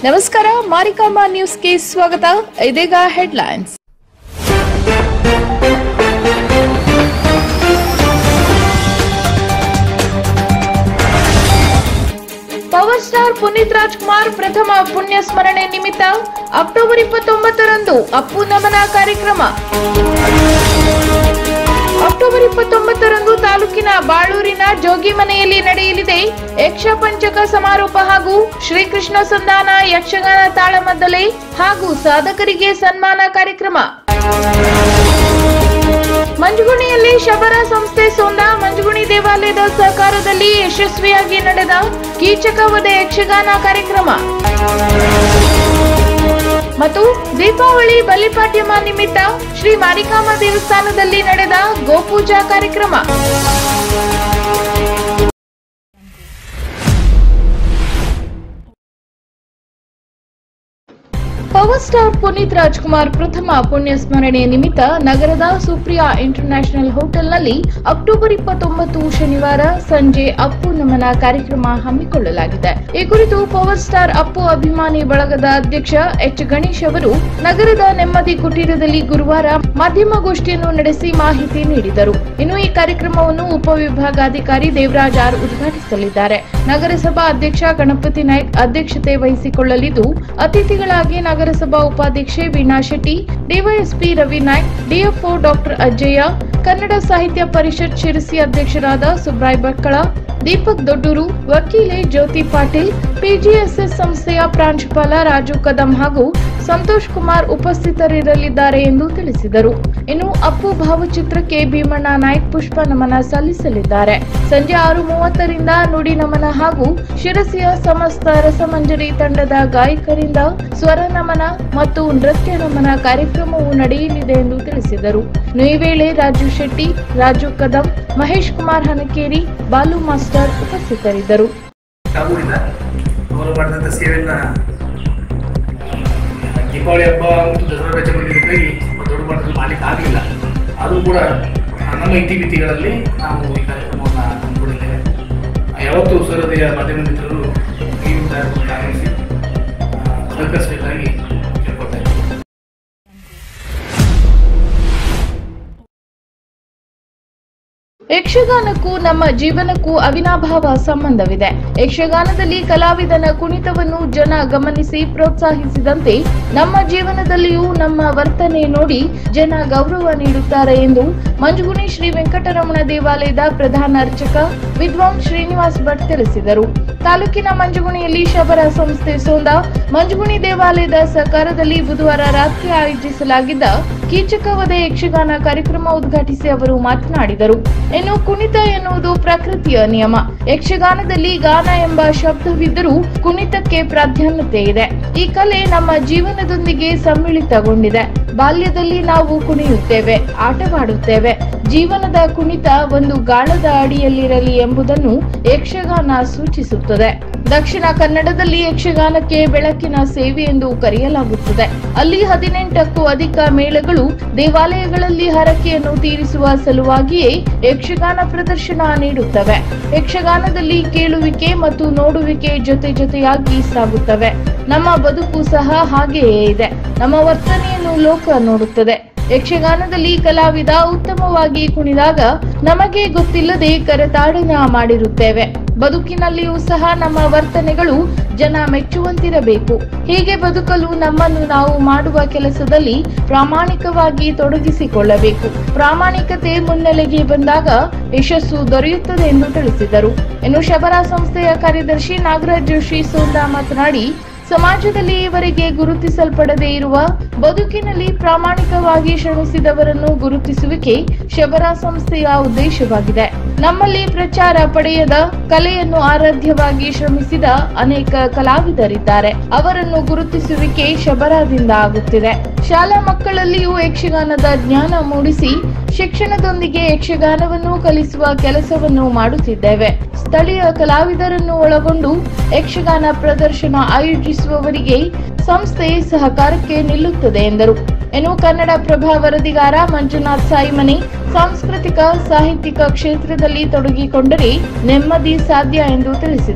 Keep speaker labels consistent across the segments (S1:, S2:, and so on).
S1: ನಮಸ್ಕಾರ ಮಾರಿಕಾಂಬಾ ನ್ಯೂಸ್ಗೆ ಸ್ವಾಗತ ಇದೀಗ headlines power star Puneeth Rajkumar ಪ್ರಥಮ ಪುಣ್ಯ ಸ್ಮರಣೆ ನಿಮಿತ್ತ ಅಕ್ಟೋಬರ್ ಇಪ್ಪತ್ತೊಂಬತ್ತರಂದು ಅಪ್ಪು ನಮನ ಕಾರ್ಯಕ್ರಮ ಅಕ್ಟೋಬರ್ ಇಪ್ಪತ್ತೊಂಬತ್ತರಂದು ತಾಲೂಕಿನ ಬಾಳೂರಿನ ಜೋಗಿಮನೆಯಲ್ಲಿ ನಡೆಯಲಿದೆ ಯಕ್ಷ ಪಂಚಕ ಸಮಾರೋಪ ಹಾಗೂ ಶ್ರೀಕೃಷ್ಣ ಸಂಧಾನ ಯಕ್ಷಗಾನ ತಾಳಮದ್ದಲೆ ಹಾಗೂ ಸಾಧಕರಿಗೆ ಸನ್ಮಾನ ಕಾರ್ಯಕ್ರಮ ಮಂಜುಗುಣಿಯಲ್ಲಿ ಶಬರ ಸಂಸ್ಥೆ ಸೋಂದ ಮಂಜುಗುಣಿ ದೇವಾಲಯದ ಸಹಕಾರದಲ್ಲಿ ಯಶಸ್ವಿಯಾಗಿ ನಡೆದ ಕೀಚಕ ವಧೆ ಯಕ್ಷಗಾನ ಕಾರ್ಯಕ್ರಮ ಮತ್ತು ದೀಪಾವಳಿ ಬಲಿಪಾಡ್ಯಮ ನಿಮಿತ್ತ ಶ್ರೀ ಮಾರಿಕಾಂಬ ದೇವಸ್ಥಾನದಲ್ಲಿ ನಡೆದ ಗೋಪೂಜಾ ಕಾರ್ಯಕ್ರಮ ಪವರ್ ಸ್ಟಾರ್ ಪುನೀತ್ ರಾಜ್ಕುಮಾರ್ ಪ್ರಥಮ ಪುಣ್ಯ ಸ್ಮರಣೆ ನಿಮಿತ್ತ ನಗರದ ಸುಪ್ರಿಯಾ ಇಂಟರ್ನ್ಯಾಷನಲ್ ಹೋಟೆಲ್ನಲ್ಲಿ ಅಕ್ಟೋಬರ್ ಇಪ್ಪತ್ತೊಂಬತ್ತು ಶನಿವಾರ ಸಂಜೆ ಅಪ್ಪು ನಮನ ಕಾರ್ಯಕ್ರಮ ಹಮ್ಮಿಕೊಳ್ಳಲಾಗಿದೆ ಈ ಕುರಿತು ಪವರ್ ಸ್ಟಾರ್ ಅಪ್ಪು ಅಭಿಮಾನಿ ಬಳಗದ ಅಧ್ಯಕ್ಷ ಎಚ್ ಗಣೇಶ್ ಅವರು ನಗರದ ನೆಮ್ಮದಿ ಕುಟೀರದಲ್ಲಿ ಗುರುವಾರ ಮಾಧ್ಯಮಗೋಷ್ಠಿಯನ್ನು ನಡೆಸಿ ಮಾಹಿತಿ ನೀಡಿದರು ಇನ್ನು ಈ ಕಾರ್ಯಕ್ರಮವನ್ನು ಉಪವಿಭಾಗಾಧಿಕಾರಿ ದೇವರಾಜ್ ಆರ್ ಉದ್ಘಾಟಿಸಲಿದ್ದಾರೆ ನಗರಸಭಾ ಅಧ್ಯಕ್ಷ ಗಣಪತಿ ನಾಯ್ಕ್ ಅಧ್ಯಕ್ಷತೆ ವಹಿಸಿಕೊಳ್ಳಲಿದ್ದು ಅತಿಥಿಗಳಾಗಿ ನಗರಸಭಾ ಉಪಾಧ್ಯಕ್ಷೆ Veena Shetty DYSP Ravi Naik DFO doctor Ajjayya Kannada Sahitya Parishat Sirsi ಅಧ್ಯಕ್ಷರಾದ ಸುಬ್ರಾಯ್ ಭಟ್ಕಳ ದೀಪಕ್ ದೊಡ್ಡೂರು ವಕೀಲೆ ಜ್ಯೋತಿ ಪಾಟೀಲ್ ಪಿಜಿಎಸ್ಎಸ್ ಸಂಸ್ಥೆಯ ಪ್ರಾಂಶುಪಾಲ ರಾಜು ಕದಂ ಹಾಗೂ ಸಂತೋಷ್ ಕುಮಾರ್ ಉಪಸ್ಥಿತರಿರಲಿದ್ದಾರೆ ಎಂದು ತಿಳಿಸಿದರು ಇನ್ನು ಅಪ್ಪು ಭಾವಚಿತ್ರಕ್ಕೆ ಭೀಮಣ್ಣ ನಾಯ್ಕ್ ಪುಷ್ಪ ನಮನ ಸಲ್ಲಿಸಲಿದ್ದಾರೆ ಸಂಜೆ ಆರು ಮೂವತ್ತರಿಂದ ನುಡಿ ನಮನ ಹಾಗೂ ಶಿರಸಿಯ ಸಮಸ್ತ ರಸಮಂಜರಿ ತಂಡದ ಗಾಯಕರಿಂದ ಸ್ವರ ನಮನ ಮತ್ತು ನೃತ್ಯ ನಮನ ಕಾರ್ಯಕ್ರಮವು ನಡೆಯಲಿದೆ ಎಂದು ತಿಳಿಸಿದರು ಇನ್ನು ಈ ವೇಳೆ ರಾಜು ಶೆಟ್ಟಿ ರಾಜು ಕದಂ ಮಹೇಶ್ ಕುಮಾರ್ ಹನಕೇರಿ ಬಾಲು ಮಾಸ್ಟರ್ ಉಪಸ್ಥಿತರಿದ್ದರು
S2: ಆಗುವುದಿಲ್ಲ ಅವರು ಮಾಡಿದಂಥ ಸೇವೆಯನ್ನು ದೀಪಾವಳಿ ಹಬ್ಬ ಮತ್ತು ದಸರಾ ರಜೆ ಬಂದಿದ್ದಕ್ಕಾಗಿ ದೊಡ್ಡ ಮಟ್ಟದಲ್ಲಿ ಮಾಡಲಿಕ್ಕೆ ಆಗಲಿಲ್ಲ ಆದರೂ ಕೂಡ ನಮ್ಮ ಇತಿಮಿತಿಗಳಲ್ಲಿ ನಾವು ಈ ಕಾರ್ಯಕ್ರಮವನ್ನು ಹಮ್ಮಿಕೊಂಡಿದ್ದೇವೆ ಯಾವತ್ತೂ ಸರದಿಯ ಮಾಧ್ಯಮ ಮಿತ್ರರು ಈ ಕಾರ್ಯಕ್ರಮಕ್ಕೆ ಆಗಮಿಸಿ ಆ, ಸಹಕರಿಸಬೇಕಾಗಿ ಕೇಳ್ಕೊಳ್ತಾ ಇದ್ದೀನಿ
S1: ಯಕ್ಷಗಾನಕ್ಕೂ ನಮ್ಮ ಜೀವನಕ್ಕೂ ಅವಿನಾಭಾವ ಸಂಬಂಧವಿದೆ ಯಕ್ಷಗಾನದಲ್ಲಿ ಕಲಾವಿದನ ಕುಣಿತವನ್ನು ಜನ ಗಮನಿಸಿ ಪ್ರೋತ್ಸಾಹಿಸಿದಂತೆ ನಮ್ಮ ಜೀವನದಲ್ಲಿಯೂ ನಮ್ಮ ವರ್ತನೆ ನೋಡಿ ಜನ ಗೌರವ ನೀಡುತ್ತಾರೆ ಎಂದು ಮಂಜುಗುಣಿ ಶ್ರೀ ವೆಂಕಟರಮಣ ದೇವಾಲಯದ ಪ್ರಧಾನ ಅರ್ಚಕ ವಿದ್ವಾನ್ ಶ್ರೀನಿವಾಸ್ ಭಟ್ ತಿಳಿಸಿದರು ತಾಲೂಕಿನ ಮಂಜುಗುಣಿಯಲ್ಲಿ ಶಬರ ಸಂಸ್ಥೆ ಸೋಂದ ಮಂಜುಗುಣಿ ದೇವಾಲಯದ ಸಹಕಾರದಲ್ಲಿ ಬುಧವಾರ ರಾತ್ರಿ ಆಯೋಜಿಸಲಾಗಿದ್ದ ಕೀಚಕ ವಧೆ ಯಕ್ಷಗಾನ ಕಾರ್ಯಕ್ರಮ ಉದ್ಘಾಟಿಸಿ ಅವರು ಮಾತನಾಡಿದರು ಇನ್ನು ಕುಣಿತ ಎನ್ನುವುದು ಪ್ರಕೃತಿಯ ನಿಯಮ ಯಕ್ಷಗಾನದಲ್ಲಿ ಗಾನ ಎಂಬ ಶಬ್ದವಿದ್ದರೂ ಕುಣಿತಕ್ಕೆ ಪ್ರಾಧಾನ್ಯತೆ ಇದೆ ಈ ಕಲೆ ನಮ್ಮ ಜೀವನದೊಂದಿಗೆ ಸಮ್ಮಿಳಿತಗೊಂಡಿದೆ ಬಾಲ್ಯದಲ್ಲಿ ನಾವು ಕುಣಿಯುತ್ತೇವೆ ಆಟವಾಡುತ್ತೇವೆ ಜೀವನದ ಕುಣಿತ ಒಂದು ಗಾಳದ ಅಡಿಯಲ್ಲಿರಲಿ ಎಂಬುದನ್ನು ಯಕ್ಷಗಾನ ಸೂಚಿಸುತ್ತದೆ ದಕ್ಷಿಣ ಕನ್ನಡದಲ್ಲಿ ಯಕ್ಷಗಾನಕ್ಕೆ ಬೆಳಕಿನ ಸೇವೆ ಎಂದು ಕರೆಯಲಾಗುತ್ತದೆ ಅಲ್ಲಿ ಹದಿನೆಂಟಕ್ಕೂ ಅಧಿಕ ಮೇಳಗಳು ದೇವಾಲಯಗಳಲ್ಲಿ ಹರಕೆಯನ್ನು ತೀರಿಸುವ ಸಲುವಾಗಿಯೇ ಯಕ್ಷಗಾನ ಪ್ರದರ್ಶನ ನೀಡುತ್ತವೆ ಯಕ್ಷಗಾನದಲ್ಲಿ ಕೇಳುವಿಕೆ ಮತ್ತು ನೋಡುವಿಕೆ ಜೊತೆ ಜೊತೆಯಾಗಿ ಸಾಗುತ್ತವೆ ನಮ್ಮ ಬದುಕು ಸಹ ಹಾಗೆಯೇ ಇದೆ ನಮ್ಮ ವರ್ತನೆಯನ್ನು ಲೋಕ ನೋಡುತ್ತದೆ ಯಕ್ಷಗಾನದಲ್ಲಿ ಕಲಾವಿದ ಉತ್ತಮವಾಗಿ ಕುಣಿದಾಗ ನಮಗೆ ಗೊತ್ತಿಲ್ಲದೆ ಕರೆತಾಡನ ಮಾಡಿರುತ್ತೇವೆ ಬದುಕಿನಲ್ಲಿಯೂ ಸಹ ನಮ್ಮ ವರ್ತನೆಗಳು ಜನ ಮೆಚ್ಚುವಂತಿರಬೇಕು ಹೀಗೆ ಬದುಕಲು ನಮ್ಮನ್ನು ನಾವು ಮಾಡುವ ಕೆಲಸದಲ್ಲಿ ಪ್ರಾಮಾಣಿಕವಾಗಿ ತೊಡಗಿಸಿಕೊಳ್ಳಬೇಕು ಪ್ರಾಮಾಣಿಕತೆ ಮುನ್ನೆಲೆಗೆ ಬಂದಾಗ ಯಶಸ್ಸು ದೊರೆಯುತ್ತದೆ ಎಂದು ತಿಳಿಸಿದರು ಇನ್ನು ಶಬರ ಸಂಸ್ಥೆಯ ಕಾರ್ಯದರ್ಶಿ ನಾಗರಾಜ್ ಜೋಶಿ ಸೋಂದಾ ಮಾತನಾಡಿ ಸಮಾಜದಲ್ಲಿ ಈವರೆಗೆ ಗುರುತಿಸಲ್ಪಡದೇ ಇರುವ ಬದುಕಿನಲ್ಲಿ ಪ್ರಾಮಾಣಿಕವಾಗಿ ಶ್ರಮಿಸಿದವರನ್ನು ಗುರುತಿಸುವಿಕೆ ಶಬರ ಸಂಸ್ಥೆಯ ಉದ್ದೇಶವಾಗಿದೆ ನಮ್ಮಲ್ಲಿ ಪ್ರಚಾರ ಪಡೆಯದ ಕಲೆಯನ್ನು ಆರಾಧ್ಯವಾಗಿ ಶ್ರಮಿಸಿದ ಅನೇಕ ಕಲಾವಿದರಿದ್ದಾರೆ ಅವರನ್ನು ಗುರುತಿಸುವಿಕೆ ಶಬರದಿಂದ ಆಗುತ್ತಿದೆ ಶಾಲಾ ಮಕ್ಕಳಲ್ಲಿಯೂ ಯಕ್ಷಗಾನದ ಜ್ಞಾನ ಮೂಡಿಸಿ ಶಿಕ್ಷಣದೊಂದಿಗೆ ಯಕ್ಷಗಾನವನ್ನು ಕಲಿಸುವ ಕೆಲಸವನ್ನು ಮಾಡುತ್ತಿದ್ದೇವೆ ಸ್ಥಳೀಯ ಕಲಾವಿದರನ್ನು ಒಳಗೊಂಡು ಯಕ್ಷಗಾನ ಪ್ರದರ್ಶನ ಆಯೋಜಿಸುವವರಿಗೆ ಸಂಸ್ಥೆ ಸಹಕಾರಕ್ಕೆ ನಿಲ್ಲುತ್ತದೆ ಎಂದರು ಇನ್ನು ಕನ್ನಡ ಪ್ರಭ ವರದಿಗಾರ ಮಂಜುನಾಥ್ ಸಾಯಿಮನಿ ಸಾಂಸ್ಕೃತಿಕ ಸಾಹಿತ್ಯಿಕ ಕ್ಷೇತ್ರದಲ್ಲಿ ತೊಡಗಿಕೊಂಡರೆ ನೆಮ್ಮದಿ ಸಾಧ್ಯ ಎಂದು ತಿಳಿಸಿದರು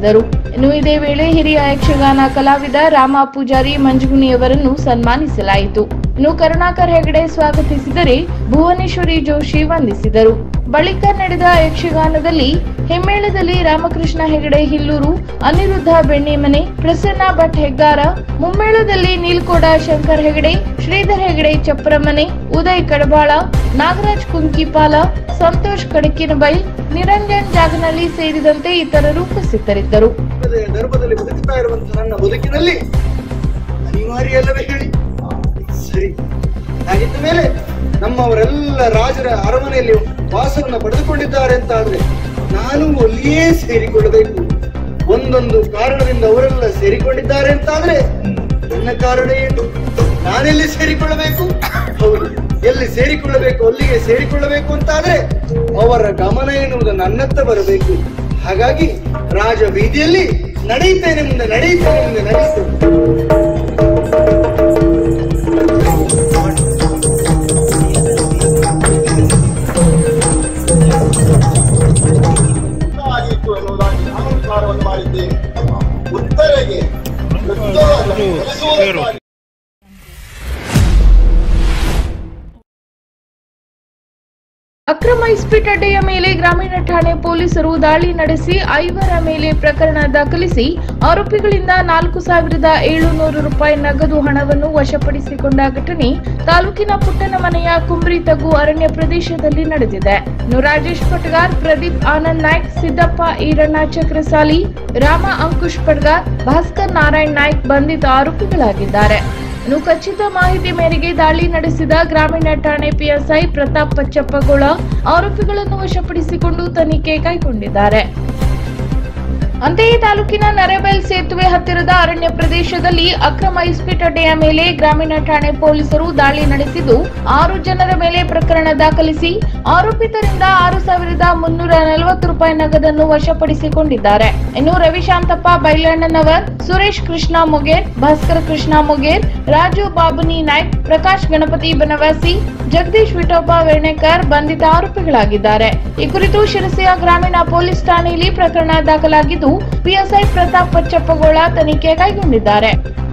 S1: ಇನ್ನು ಇದೇ ವೇಳೆ ಹಿರಿಯ ಯಕ್ಷಗಾನ ಕಲಾವಿದ ರಾಮ ಪೂಜಾರಿ ಮಂಜುಗುಣಿಯವರನ್ನು ಸನ್ಮಾನಿಸಲಾಯಿತು ಇನ್ನು ಕರುಣಾಕರ್ ಹೆಗಡೆ ಸ್ವಾಗತಿಸಿದರೆ ಭುವನೇಶ್ವರಿ ಜೋಶಿ ವಂದಿಸಿದರು ಬಳಿಕ ನಡೆದ ಯಕ್ಷಗಾನದಲ್ಲಿ ಹಿಮ್ಮೇಳದಲ್ಲಿ ರಾಮಕೃಷ್ಣ ಹೆಗಡೆ ಹಿಲ್ಲೂರು ಅನಿರುದ್ಧ ಬೆಣ್ಣಿಮನೆ ಪ್ರಸನ್ನ ಭಟ್ ಹೆಗ್ಗಾರ ಮುಮ್ಮೇಳದಲ್ಲಿ ನೀಲ್ಕೋಡ ಶಂಕರ್ ಹೆಗಡೆ ಶ್ರೀಧರ್ ಹೆಗಡೆ ಚಪ್ಪರಮನೆ ಉದಯ್ ಕಡಬಾಳ ನಾಗರಾಜ್ ಕುಂಕಿಪಾಲ ಸಂತೋಷ್ ಕಡಕಿನಬೈಲ್ ನಿರಂಜನ್ ಜಾಗನಹಳ್ಳಿ ಸೇರಿದಂತೆ ಇತರರು ಉಪಸ್ಥಿತರಿದ್ದರು
S3: ಹೃದಯ ಗರ್ಭದಲ್ಲಿ ಬದುಕುತ್ತಾ ಇರುವಂತಹ ನನ್ನ ಬದುಕಿನಲ್ಲಿ ಅನಿವಾರ್ಯ ಅಲ್ಲವೇ ಹೇಳಿ ಸರಿ ಹಾಗಿದ್ದ ಮೇಲೆ ನಮ್ಮವರೆಲ್ಲ ರಾಜರ ಅರಮನೆಯಲ್ಲಿ ವಾಸವನ್ನ ಪಡೆದುಕೊಂಡಿದ್ದಾರೆ ಅಂತ ಆದ್ರೆ ನಾನು ಅಲ್ಲಿಯೇ ಸೇರಿಕೊಳ್ಳಬೇಕು ಒಂದೊಂದು ಕಾರಣದಿಂದ ಅವರೆಲ್ಲ ಸೇರಿಕೊಂಡಿದ್ದಾರೆ ಅಂತ ಆದ್ರೆ ನನ್ನ ಕಾರಣ ಏನು ನಾನೆಲ್ಲಿ ಸೇರಿಕೊಳ್ಳಬೇಕು ಹೌದು ಎಲ್ಲಿ ಸೇರಿಕೊಳ್ಳಬೇಕು ಅಲ್ಲಿಗೆ ಸೇರಿಕೊಳ್ಳಬೇಕು ಅಂತ ಆದ್ರೆ ಅವರ ಗಮನ ಎನ್ನುವುದು ನನ್ನತ್ತ ಬರಬೇಕು ಹಾಗಾಗಿ ರಾಜ ಬೀದಿಯಲ್ಲಿ ನಡೆಯುತ್ತೇನೆ ಮುಂದೆ ನಡೆಯುತ್ತೇನೆ ಮುಂದೆ ನಡೆಯುತ್ತೇನೆ
S4: ಆಗಿತ್ತು ಎನ್ನುವುದಾಗಿ ನಾನು ವಿಚಾರವನ್ನು ಮಾಡಿದ್ದೇನೆ ಉತ್ತರೆಗೆ ಉತ್ತರವನ್ನು ತಿಳಿಸುವುದಕ್ಕಾಗಿ
S1: ಅಕ್ರಮ ಇಸ್ಪೀಟ್ ಅಡ್ಡೆಯ ಮೇಲೆ ಗ್ರಾಮೀಣ ಠಾಣೆ ಪೊಲೀಸರು ದಾಳಿ ನಡೆಸಿ ಐವರ ಮೇಲೆ ಪ್ರಕರಣ ದಾಖಲಿಸಿ ಆರೋಪಿಗಳಿಂದ ನಾಲ್ಕು ಸಾವಿರದ ಏಳುನೂರು ರೂಪಾಯಿ ನಗದು ಹಣವನ್ನು ವಶಪಡಿಸಿಕೊಂಡ ಘಟನೆ ತಾಲೂಕಿನ ಪುಟ್ಟನಮನೆಯ ಕುಂಬ್ರಿ ತಗ್ಗು ಅರಣ್ಯ ಪ್ರದೇಶದಲ್ಲಿ ನಡೆದಿದೆ ಇನ್ನು ರಾಜೇಶ್ ಪಟ್ಗಾರ್ ಪ್ರದೀಪ್ ಆನಂದ್ ನಾಯ್ಕ್ ಸಿದ್ದಪ್ಪ ಈರಣ್ಣ ಚಕ್ರಸಾಲಿ ರಾಮ ಅಂಕುಶ್ ಪಡ್ಗಾರ್ ಭಾಸ್ಕರ್ ನಾರಾಯಣ್ ನಾಯ್ಕ್ ಬಂಧಿತ ಆರೋಪಿಗಳಾಗಿದ್ದಾರೆ ಇನ್ನು ಖಚಿತ ಮಾಹಿತಿ ಮೇರೆಗೆ ದಾಳಿ ನಡೆಸಿದ ಗ್ರಾಮೀಣ ಠಾಣೆ ಪಿಎಸ್ಐ ಪ್ರತಾಪ್ ಪಚ್ಚಪ್ಪಗೋಳ ಆರೋಪಿಗಳನ್ನು ವಶಪಡಿಸಿಕೊಂಡು ತನಿಖೆ ಕೈಗೊಂಡಿದ್ದಾರೆ ಅಂತೆಯೇ ತಾಲೂಕಿನ ನರೇಬೈಲ್ ಸೇತುವೆ ಹತ್ತಿರದ ಅರಣ್ಯ ಪ್ರದೇಶದಲ್ಲಿ ಅಕ್ರಮ ಇಸ್ಪೀಟ್ ಅಡ್ಡೆಯ ಮೇಲೆ ಗ್ರಾಮೀಣ ಠಾಣೆ ಪೊಲೀಸರು ದಾಳಿ ನಡೆಸಿದ್ದು ಆರು ಜನರ ಮೇಲೆ ಪ್ರಕರಣ ದಾಖಲಿಸಿ ಆರೋಪಿತರಿಂದ ಆರು ಸಾವಿರದ ಮುನ್ನೂರ ನಲವತ್ತು ರೂಪಾಯಿ ನಗದನ್ನು ವಶಪಡಿಸಿಕೊಂಡಿದ್ದಾರೆ ಇನ್ನು ರವಿಶಾಂತಪ್ಪ ಬೈಲಣ್ಣನವರ್ ಸುರೇಶ್ ಕೃಷ್ಣ ಮೊಗೇರ್ ಭಾಸ್ಕರ್ ಕೃಷ್ಣ ಮೊಗೇರ್ ರಾಜು ಬಾಬುನಿ ನಾಯ್ಕ್ ಪ್ರಕಾಶ್ ಗಣಪತಿ ಬನವಾಸಿ ಜಗದೀಶ್ ವಿಠೋಬ ವೇಣೇಕರ್ ಬಂಧಿತ ಆರೋಪಿಗಳಾಗಿದ್ದಾರೆ ಈ ಕುರಿತು ಶಿರಸಿಯ ಗ್ರಾಮೀಣ ಪೊಲೀಸ್ ಠಾಣೆಯಲ್ಲಿ ಪ್ರಕರಣ ದಾಖಲಾಗಿದ್ದು ಪಿಎಸ್ಐ ಪ್ರತಾಪ್ ಪಚ್ಚಪ್ಪಗೋಳ ತನಿಖೆ ಕೈಗೊಂಡಿದ್ದಾರೆ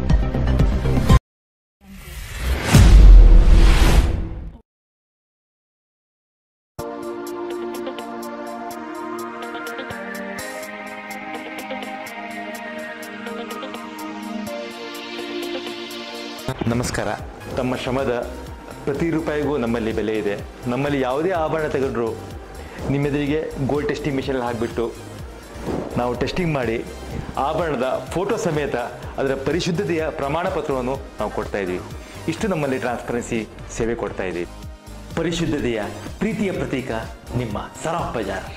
S5: ನಮಸ್ಕಾರ ತಮ್ಮ ಶ್ರಮದ ಪ್ರತಿ ರೂಪಾಯಿಗೂ ನಮ್ಮಲ್ಲಿ ಬೆಲೆ ಇದೆ ನಮ್ಮಲ್ಲಿ ಯಾವುದೇ ಆಭರಣ ತೆಗೆದ್ರು ನಿಮ್ಮೆದುರಿಗೆ ಗೋಲ್ಡ್ ಟೆಸ್ಟಿಂಗ್ ಮಿಷನಲ್ಲಿ ಹಾಕಿಬಿಟ್ಟು ನಾವು ಟೆಸ್ಟಿಂಗ್ ಮಾಡಿ ಆಭರಣದ ಫೋಟೋ ಸಮೇತ ಅದರ ಪರಿಶುದ್ಧತೆಯ ಪ್ರಮಾಣ ಪತ್ರವನ್ನು ನಾವು ಕೊಡ್ತಾ ಇದ್ದೀವಿ ಇಷ್ಟು ನಮ್ಮಲ್ಲಿ ಟ್ರಾನ್ಸ್ಪರೆನ್ಸಿ ಸೇವೆ ಕೊಡ್ತಾ ಇದ್ದೀವಿ ಪರಿಶುದ್ಧತೆಯ ಪ್ರೀತಿಯ ಪ್ರತೀಕ ನಿಮ್ಮ ಸರಾಫ್ ಬಜಾರ್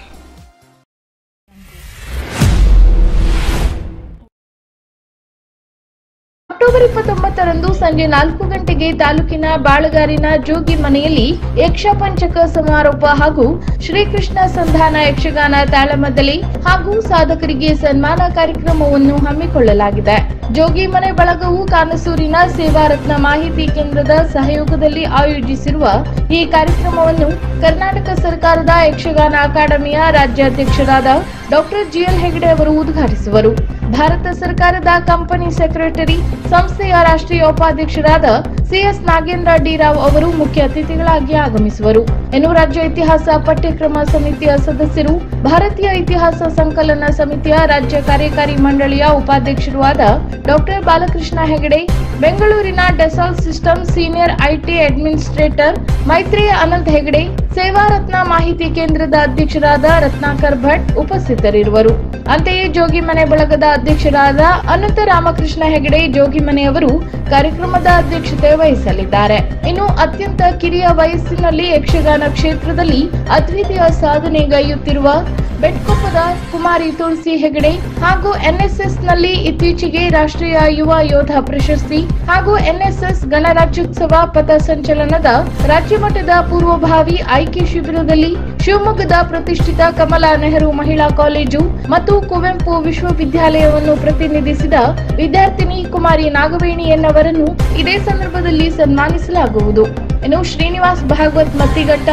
S1: ಅಕ್ಟೋಬರ್ ಇಪ್ಪತ್ತೊಂಬತ್ತರಂದು ಸಂಜೆ ನಾಲ್ಕು ಗಂಟೆಗೆ ತಾಲೂಕಿನ ಬಾಳಗಾರಿನ ಜೋಗಿ ಮನೆಯಲ್ಲಿ ಯಕ್ಷ ಪಂಚಕ ಸಮಾರೋಪ ಹಾಗೂ ಶ್ರೀಕೃಷ್ಣ ಸಂಧಾನ ಯಕ್ಷಗಾನ ತಾಳಮದ್ದಲೆ ಹಾಗೂ ಸಾಧಕರಿಗೆ ಸನ್ಮಾನ ಕಾರ್ಯಕ್ರಮವನ್ನು ಹಮ್ಮಿಕೊಳ್ಳಲಾಗಿದೆ ಜೋಗಿ ಮನೆ ಬಳಗವು ಕಾನಸೂರಿನ ಸೇವಾರತ್ನ ಮಾಹಿತಿ ಕೇಂದ್ರದ ಸಹಯೋಗದಲ್ಲಿ ಆಯೋಜಿಸಿರುವ ಈ ಕಾರ್ಯಕ್ರಮವನ್ನು ಕರ್ನಾಟಕ ಸರ್ಕಾರದ ಯಕ್ಷಗಾನ ಅಕಾಡೆಮಿಯ ರಾಜ್ಯಾಧ್ಯಕ್ಷರಾದ ಡಾಕ್ಟರ್ ಜಿಎಲ್ ಹೆಗಡೆ ಅವರು ಉದ್ಘಾಟಿಸುವರು ಭಾರತ ಸರ್ಕಾರದ ಕಂಪನಿ ಸೆಕ್ರೆಟರಿ ಸಂಸ್ಥೆಯ ರಾಷ್ಟ್ರೀಯ ಉಪಾಧ್ಯಕ್ಷರಾದ ಸಿಎಸ್ ನಾಗೇಂದ್ರ ಡಿ ರಾವ್ ಅವರು ಮುಖ್ಯ ಅತಿಥಿಗಳಾಗಿ ಆಗಮಿಸುವರು ಇನ್ನು ರಾಜ್ಯ ಇತಿಹಾಸ ಪಠ್ಯಕ್ರಮ ಸಮಿತಿಯ ಸದಸ್ಯರು ಭಾರತೀಯ ಇತಿಹಾಸ ಸಂಕಲನ ಸಮಿತಿಯ ರಾಜ್ಯ ಕಾರ್ಯಕಾರಿ ಮಂಡಳಿಯ ಉಪಾಧ್ಯಕ್ಷರೂ ಆದ ಡಾಕ್ಟರ್ ಬಾಲಕೃಷ್ಣ ಹೆಗಡೆ ಬೆಂಗಳೂರಿನ Dassault system senior IT administrator Maitreya Anant Hegde ಸೇವಾರತ್ನ ಮಾಹಿತಿ ಕೇಂದ್ರದ ಅಧ್ಯಕ್ಷರಾದ ರತ್ನಾಕರ್ ಭಟ್ ಉಪಸ್ಥಿತರಿರುವರು ಅಂತೆಯೇ ಜೋಗಿಮನೆ ಬಳಗದ ಅಧ್ಯಕ್ಷರಾದ ಅನಂತ ರಾಮಕೃಷ್ಣ ಹೆಗಡೆ ಜೋಗಿಮನೆಯವರು ಕಾರ್ಯಕ್ರಮದ ಅಧ್ಯಕ್ಷತೆ ವಹಿಸಲಿದ್ದಾರೆ ಇನ್ನು ಅತ್ಯಂತ ಕಿರಿಯ ವಯಸ್ಸಿನಲ್ಲಿ ಯಕ್ಷಗಾನ ಕ್ಷೇತ್ರದಲ್ಲಿ ಅದ್ವಿತೀಯ ಸಾಧನೆಗೈಯುತ್ತಿರುವ ಬೆಟ್ಕೊಪ್ಪದ ಕುಮಾರಿ ತುಳಸಿ ಹೆಗಡೆ ಹಾಗೂ ಎನ್ಎಸ್ಎಸ್ ನಲ್ಲಿ ಇತ್ತೀಚೆಗೆ ರಾಷ್ಟ್ರೀಯ ಯುವ ಯೋಧ ಪ್ರಶಸ್ತಿ ಹಾಗೂ ಎನ್ಎಸ್ಎಸ್ ಗಣರಾಜ್ಯೋತ್ಸವ ಪಥ ಸಂಚಲನದ ರಾಜ್ಯ ಮಟ್ಟದ ಪೂರ್ವಭಾವಿ ಆಯ್ಕೆ ಶಿಬಿರದಲ್ಲಿ ಶಿವಮೊಗ್ಗದ ಪ್ರತಿಷ್ಠಿತ ಕಮಲಾ ನೆಹರು ಮಹಿಳಾ ಕಾಲೇಜು ಮತ್ತು ಕುವೆಂಪು ವಿಶ್ವವಿದ್ಯಾಲಯವನ್ನು ಪ್ರತಿನಿಧಿಸಿದ ವಿದ್ಯಾರ್ಥಿನಿ ಕುಮಾರಿ ನಾಗವೇಣಿ ಎನ್ನವರನ್ನು ಇದೇ ಸಂದರ್ಭದಲ್ಲಿ ಸನ್ಮಾನಿಸಲಾಗುವುದು ಇನ್ನು ಶ್ರೀನಿವಾಸ್ ಭಾಗವತ್ ಮತ್ತಿಘಟ್ಟ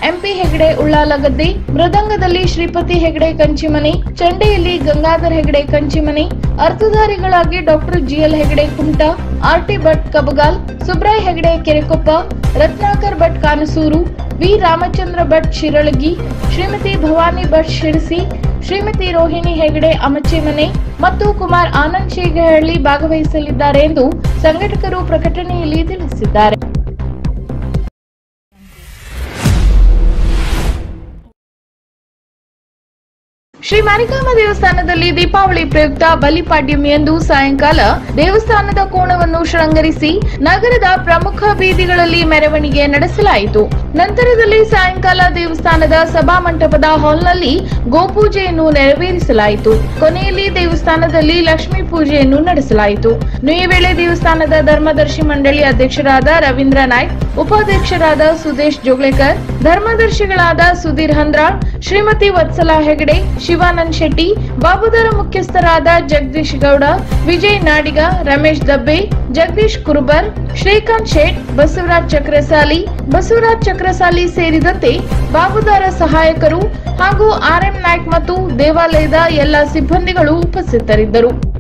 S1: ಎಂಪಿ ಹೆಗಡೆ ಉಳ್ಳಾಲಗದ್ದೆ ಮೃದಂಗದಲ್ಲಿ ಶ್ರೀಪತಿ ಹೆಗಡೆ ಕಂಚಿಮನಿ ಚಂಡೆಯಲ್ಲಿ ಗಂಗಾಧರ್ ಹೆಗಡೆ ಕಂಚಿಮನಿ ಅರ್ಥಧಾರಿಗಳಾಗಿ doctor GL Hegde Kumta RT Bhat Kabagal Subray Hegde Kerekoppa Ratnakar Bhat Kanasur V Ramachandra Bhat Shiralgi Shrimati Bhavani Bhat Sirsi Shrimati Rohini Hegde Amachimane ಮತ್ತು ಕುಮಾರ್ ಆನಂದ್ ಶೇಗಹಳ್ಳಿ ಭಾಗವಹಿಸಲಿದ್ದಾರೆ ಎಂದು ಸಂಘಟಕರು ಪ್ರಕಟಣೆಯಲ್ಲಿ ತಿಳಿಸಿದ್ದಾರೆ ಶ್ರೀ ಮಾರಿಕಾಂಬ ದೇವಸ್ಥಾನದಲ್ಲಿ ದೀಪಾವಳಿ ಪ್ರಯುಕ್ತ ಬಲಿಪಾಡ್ಯಮಿಯಂದು ಸಾಯಂಕಾಲ ದೇವಸ್ಥಾನದ ಕೋಣವನ್ನು ಶೃಂಗರಿಸಿ ನಗರದ ಪ್ರಮುಖ ಬೀದಿಗಳಲ್ಲಿ ಮೆರವಣಿಗೆ ನಡೆಸಲಾಯಿತು ನಂತರದಲ್ಲಿ ಸಾಯಂಕಾಲ ದೇವಸ್ಥಾನದ ಸಭಾಮಂಟಪದ ಹಾಲ್ನಲ್ಲಿ ಗೋಪೂಜೆಯನ್ನು ನೆರವೇರಿಸಲಾಯಿತು ಕೊನೆಯಲ್ಲಿ ದೇವಸ್ಥಾನದಲ್ಲಿ ಲಕ್ಷ್ಮೀ ಪೂಜೆಯನ್ನು ನಡೆಸಲಾಯಿತು ಈ ವೇಳೆ ದೇವಸ್ಥಾನದ ಧರ್ಮದರ್ಶಿ ಮಂಡಳಿ ಅಧ್ಯಕ್ಷರಾದ ರವೀಂದ್ರ ನಾಯ್ಕ್ ಉಪಾಧ್ಯಕ್ಷರಾದ ಸುದೇಶ್ ಜೋಗ್ಲೇಕರ್ ಧರ್ಮದರ್ಶಿಗಳಾದ ಸುಧೀರ್ ಹಂದ್ರಾಳ್ ಶ್ರೀಮತಿ ವತ್ಸಲಾ ಹೆಗಡೆ ಶಿವಾನಂದ್ ಶೆಟ್ಟಿ ಬಾಬುದರ ಮುಖ್ಯಸ್ಥರಾದ ಜಗದೀಶ್ ಗೌಡ ವಿಜಯ್ ನಾಡಿಗ ರಮೇಶ್ ದಬ್ಬೆ ಜಗದೀಶ್ ಕುರುಬರ್ ಶ್ರೀಕಾಂತ್ ಶೇಟ್ ಬಸವರಾಜ್ ಚಕ್ರಸಾಲಿ ಬಸವರಾಜ್ ಚಕ್ರಸಾಲಿ ಸೇರಿದಂತೆ ಬಾಬುದಾರ ಸಹಾಯಕರು ಹಾಗೂ ಆರ್ಎಂ ನಾಯ್ಕ್ ಮತ್ತು ದೇವಾಲಯದ ಎಲ್ಲ ಸಿಬ್ಬಂದಿಗಳು ಉಪಸ್ಥಿತರಿದ್ದರು